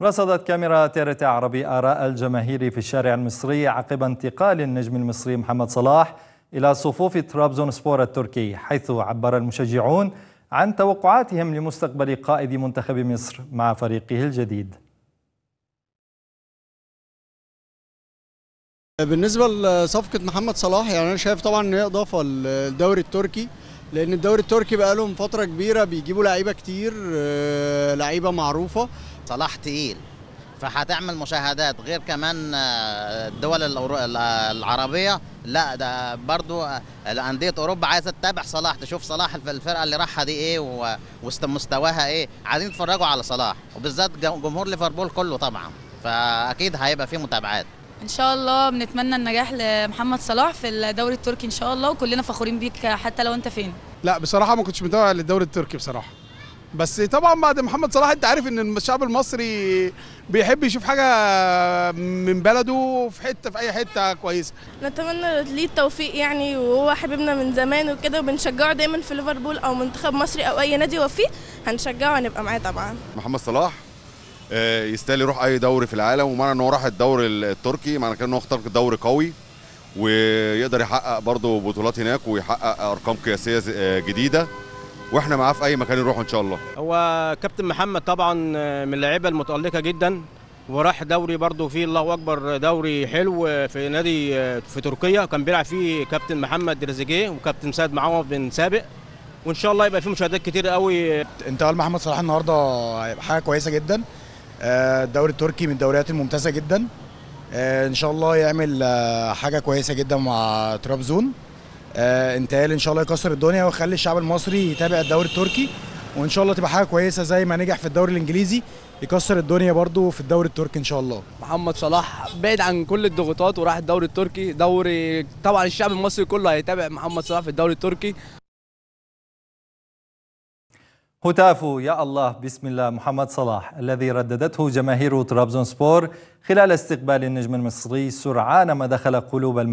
رصدت كاميرا تيرت عربي آراء الجماهير في الشارع المصري عقب انتقال النجم المصري محمد صلاح إلى صفوف ترابزون سبور التركي حيث عبر المشجعون عن توقعاتهم لمستقبل قائد منتخب مصر مع فريقه الجديد بالنسبة لصفقة محمد صلاح يعني أنا شايف طبعا إن هي إضافة للدوري التركي لأن الدوري التركي بقى لهم فترة كبيرة بيجيبوا لعيبة كتير آه، لعيبة معروفة صلاح تقيل فهتعمل مشاهدات غير كمان آه، الدول الأورو- العربية لا ده برضو آه، أندية أوروبا عايزة تتابع صلاح تشوف صلاح الف- الفرقة اللي راحها دي إيه و- وست- مستواها إيه عايزين يتفرجوا على صلاح وبالذات جو- جمهور ليفربول كله طبعا فأكيد هيبقى فيه متابعات ان شاء الله بنتمنى النجاح لمحمد صلاح في الدوري التركي ان شاء الله وكلنا فخورين بيك حتى لو انت فين لا بصراحه ما كنتش متابع للدوري التركي بصراحه بس طبعا بعد محمد صلاح انت عارف ان الشعب المصري بيحب يشوف حاجه من بلده في حته في اي حته كويسه نتمنى ليه التوفيق يعني وهو حبيبنا من زمان وكده وبنشجعه دايما في ليفربول او منتخب مصري او اي نادي هو فيه هنشجعه وهنبقى معاه طبعا محمد صلاح آه، يستاهل يروح اي دوري في العالم ومعنى ان هو راح الدوري التركي معنى كده ان هو اختار دوري قوي ويقدر يحقق برضه بطولات هناك ويحقق ارقام قياسيه ز- آه، جديده واحنا معاه في اي مكان يروح ان شاء الله هو كابتن محمد طبعا من اللعيبه المتالقه جدا وراح دوري برضه فيه الله اكبر دوري حلو في نادي في تركيا كان بيلعب فيه كابتن محمد تريزيجيه وكابتن سيد معوض بن سابق وان شاء الله يبقى فيه مشاهدات كتير قوي انتقال محمد صلاح النهارده هيبقى حاجه كويسه جدا آه، الدوري التركي من الدوريات الممتازه جدا آه، ان شاء الله يعمل آه، حاجه كويسه جدا مع ترابزون آه، انتقال ان شاء الله يكسر الدنيا ويخلي الشعب المصري يتابع الدوري التركي وان شاء الله تبقى حاجه كويسه زي ما نجح في الدوري الانجليزي يكسر الدنيا برضو في الدوري التركي ان شاء الله محمد صلاح بعيد عن كل الضغوطات وراح الدوري التركي دوري طبعا الشعب المصري كله هيتابع محمد صلاح في الدوري التركي هتاف يا الله بسم الله محمد صلاح الذي رددته جماهير طرابزون سبور خلال استقبال النجم المصري سرعان ما دخل قلوب الم...